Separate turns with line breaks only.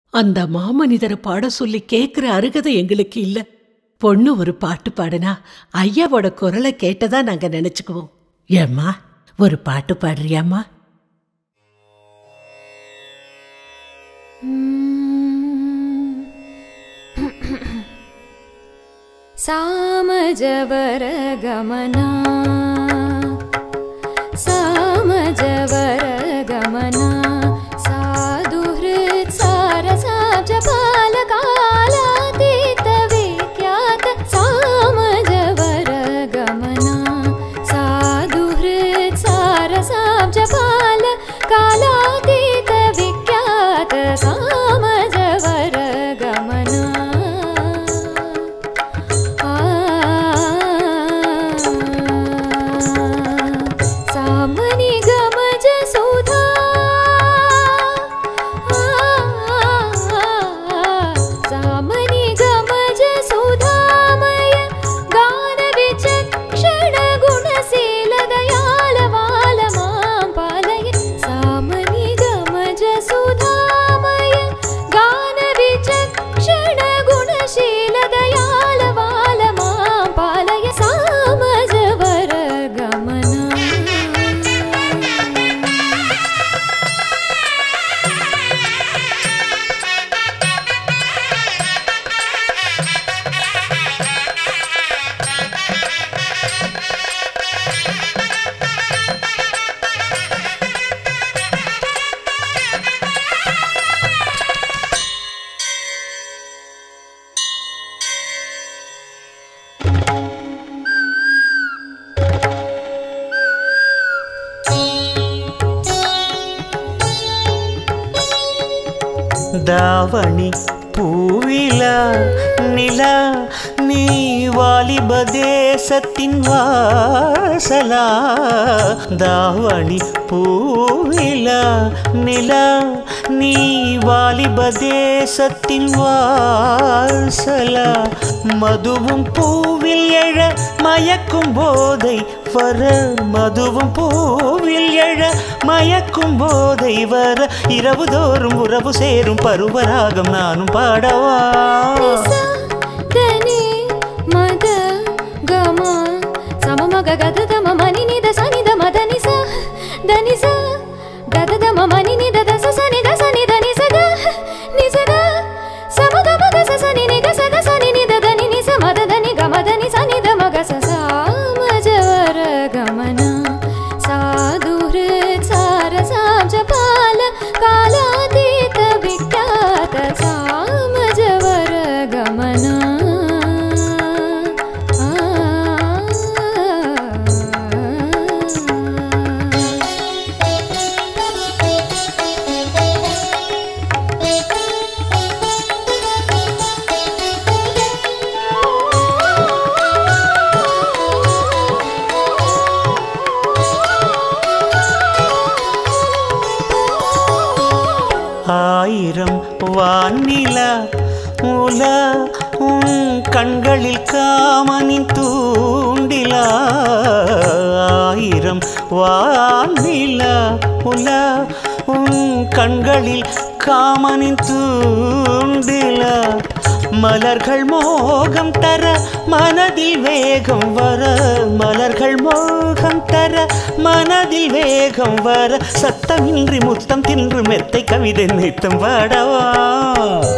அந்த மாமனிதரை பாட சொல்லி கேட்கிற அருகதை எங்களுக்கு இல்ல பொண்ணு ஒரு பாட்டு பாடுனா ஐயாவோட குரலை கேட்டதா நாங்க நினைச்சுக்குவோம் ஏம்மா ஒரு பாட்டு பாடுறியாம்மா
सामजवर गमना सामजवर गमना साधुहृत् सारसाब्ज बालकालातीत विख्यात सामजवर गमना साधुहृत् सारसाब्ज बालकालातीत विख्यात सामजवर गमना सामनि गमज सुधा सामनि गमज सुधामय गान विचक्षण गुणशील दयाल बाल मां पालय सामनि गमज सुधामय गान विचक्षण गुणशील दयाल बाल मां पालय सामजवर गमना
தாவணி பூவில நில நீ வாலிப தேசத்தின் வாசலா தாவணி பூவில நில நீ வாலிப தேசத்தின் வாசலா மதுவும் பூவில் எழ மயக்கும் போதை வர மதுவும் பூவில் எழ மயக்கும் போதை வர இரவு தோறும் உறவு சேரும் பருவராகம் நானும் பாடவா
निसा दनि मद गम सम मग गद दम मनि निद सनि द मद नि स दनि स गद दम मनि निद द स सनि द सनि द नि स ग नि स ग सम ग म ग स सनि नि ग स ग सनि नि द द नि नि स मद द नि ग म द नि स नि द म ग स सा म ज वर गमन साधुहृत् सारसाब्ज पाल कालातीत विख्यात सामजवर गमना
ஆயிரம் வானிலா உல உன் கண்களில் காமனின் தூண்டிலா ஆயிரம் வானிலா உல உன் கண்களில் காமனின் தூண்டிலா மலர்கள் மோகம் தர மனதில் வேகம் வர மலர்கள் மோகம் தர மனதில் வேகம் வர சத்தமின்றி முத்தம் தின்று மெத்தை கவிதை நித்தம் பாடவா